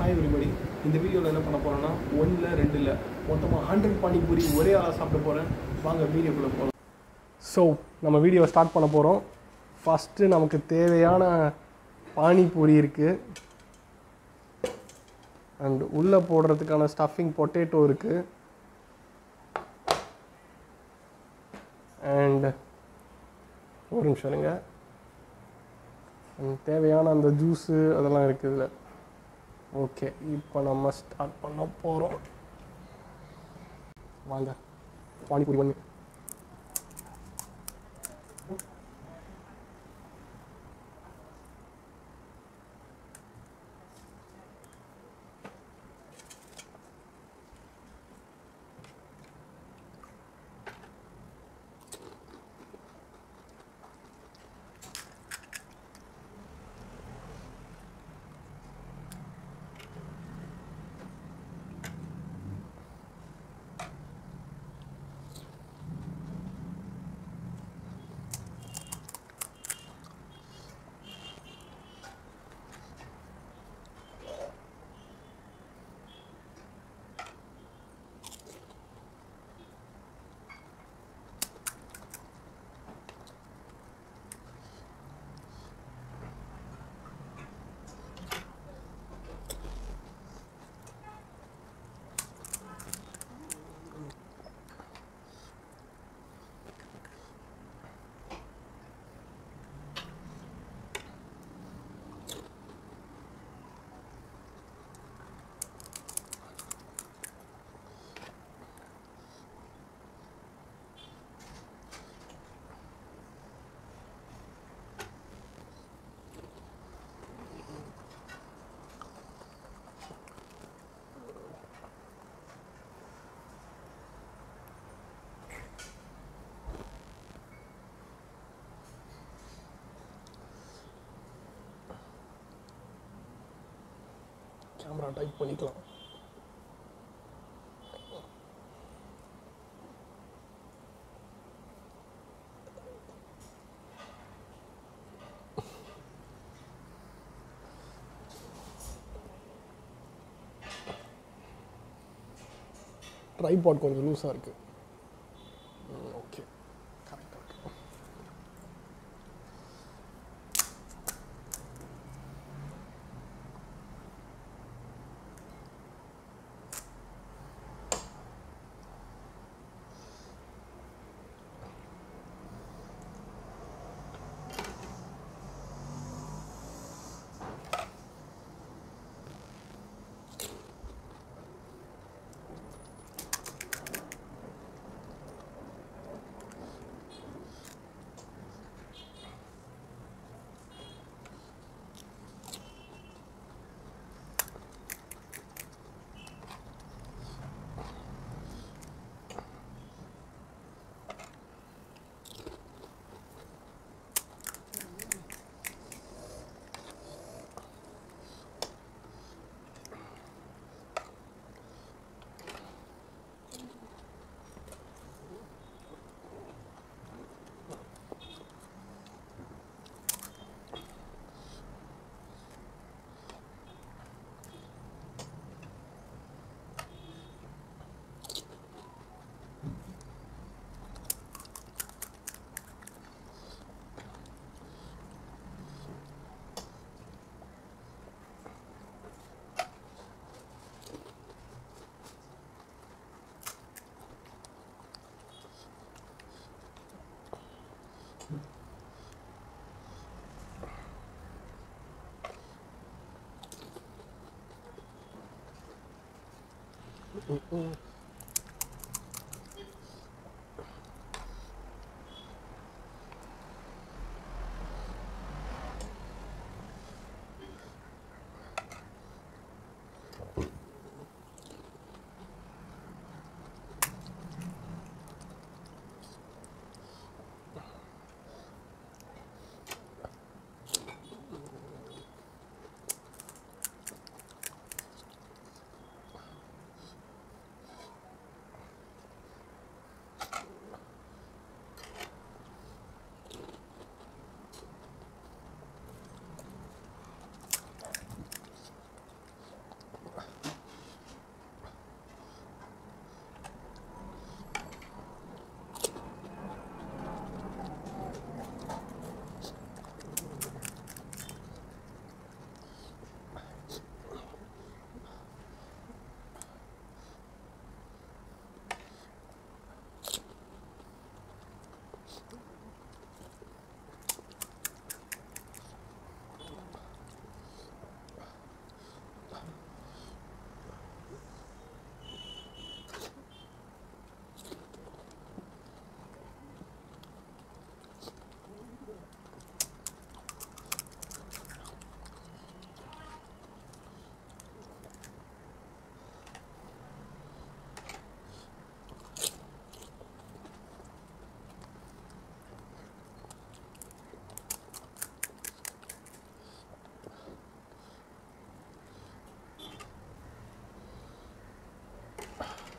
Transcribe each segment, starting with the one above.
hi everybody இந்த வீடியோவில் என்ன பண்ண போகிறேன்னா ஒன்றில் ரெண்டு இல்லை மொத்தமாக ஹண்ட்ரட் பானிபூரி ஒரே ஆளாக சாப்பிட போகிறேன் வாங்க வீடியோக்குள்ளே போகலாம் ஸோ நம்ம வீடியோவை ஸ்டார்ட் பண்ண போகிறோம் ஃபஸ்ட்டு நமக்கு தேவையான பானிபூரி இருக்குது அண்ட் உள்ளே போடுறதுக்கான ஸ்டஃபிங் பொட்டேட்டோ இருக்குது அண்ட் ஒரு நிமிஷம் இருங்க And தேவையான அந்த ஜூஸு அதெல்லாம் இருக்குது இதில் ஓகே இப்போ நம்ம ஸ்டார்ட் பண்ண போகிறோம் வாங்க பானிபூரி ஒன்று கேமரா டைப் பண்ணிக்கலாம் ட்ரைபாட் கொஞ்சம் லூஸாக இருக்குது ஓகே கரெக்டாக இருக்கு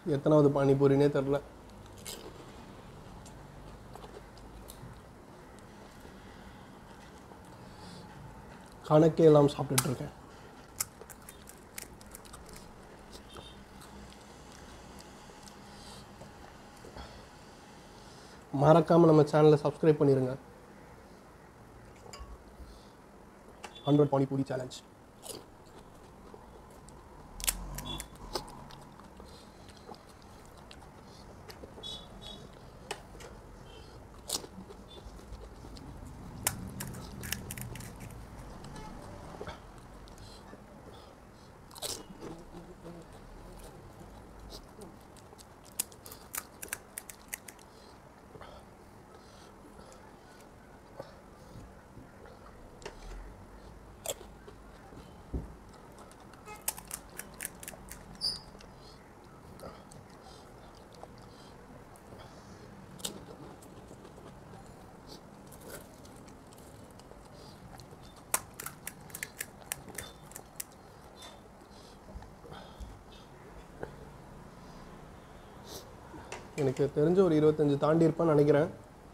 எத்தனாவது பானிபூரினே தெரில கணக்கே எல்லாம் சாப்பிட்டுட்டு இருக்கேன் மறக்காமல் நம்ம சேனலை சப்ஸ்கிரைப் பண்ணிடுங்க ஹண்ட்ரட் பானிபூரி சேலஞ்ச் எனக்கு தெரிஞ்ச ஒரு இருபத்தஞ்சு தாண்டி இருப்பான்னு நினைக்கிறேன்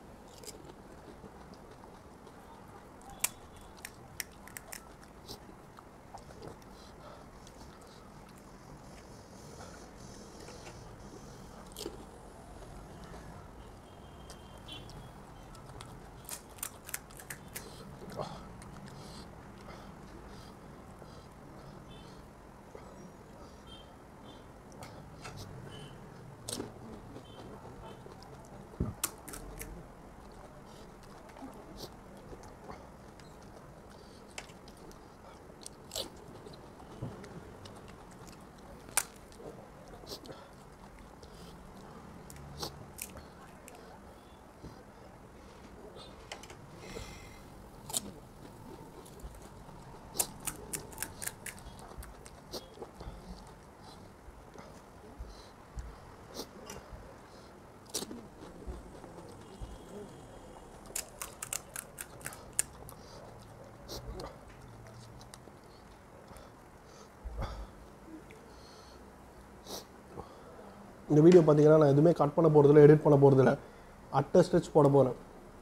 இந்த வீடியோ பார்த்தீங்கன்னா நான் எதுவுமே கட் பண்ண போகிறதில்ல எடிட் பண்ண போகிறதில்ல அட்டை ஸ்ட்ரெச் போட போகிறேன்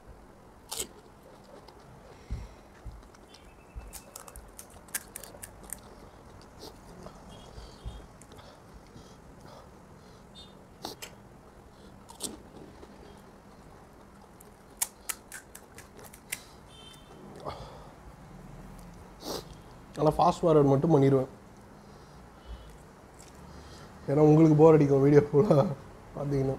நல்லா ஃபாஸ்ட் ஃபார்வர்ட் மட்டும் பண்ணிடுவேன் ஏன்னா உங்களுக்கு போர் அடிக்கும் வீடியோ ஃபுல்லாக பார்த்தீங்கன்னா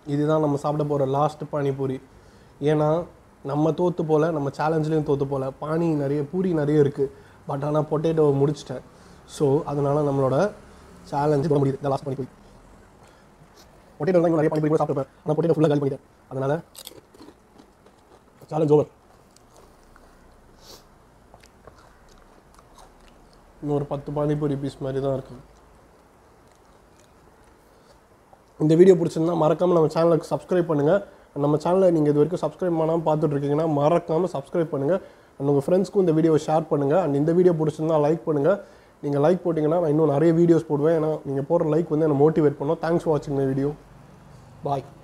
இதுதான் நம்ம சாப்பிட போகிற லாஸ்ட் பானிபூரி ஏன்னா நம்ம தோற்று போல நம்ம சேலஞ்சிலையும் தோற்று போல பானி நிறைய பூரி நிறைய இருக்குது பட் ஆனால் பொட்டேட்டோவை முடிச்சிட்டேன் ஸோ அதனால் நம்மளோட சேலஞ்சு போட முடியுது இந்த லாஸ்ட் பானிபூரி பொட்டேட்டோ தான் இன்னும் நிறைய பானிபூரி கூட சாப்பிட்டுப்பேன் ஆனால் பொட்டேட்டோ ஃபுல்லாக காலி பண்ணிட்டேன் அதனால் சேலஞ்ச் ஓவர் இன்னும் ஒரு பத்து பானிபூரி பீஸ் மாதிரி தான் இருக்குது இந்த வீடியோ பிடிச்சிருந்தா மறக்காமல் நம்ம சேனலுக்கு சப்ஸ்கிரைப் பண்ணுங்கள் நம்ம சேனலை நீங்கள் இது வரைக்கும் சப்ஸ்கிரைப் பண்ணாமல் பார்த்துட்டு இருக்கீங்கன்னா மறக்காமல் சப்ஸ்கிரைப் பண்ணுங்கள் அண்ட் உங்கள் ஃப்ரெண்ட்ஸ்க்கும் இந்த வீடியோவை ஷேர் பண்ணுங்கள் அண்ட் இந்த வீடியோ பிடிச்சிருந்தா லைக் பண்ணுங்கள் நீங்கள் லைக் போட்டிங்கன்னா நான் இன்னும் நிறைய வீடியோஸ் போடுவேன் ஏன்னா நீங்கள் போடுற லைக் வந்து என்னை மோட்டிவேட் பண்ணும் தேங்க்ஸ் ஃபார் வாட்சிங் மை வீடியோ பாய்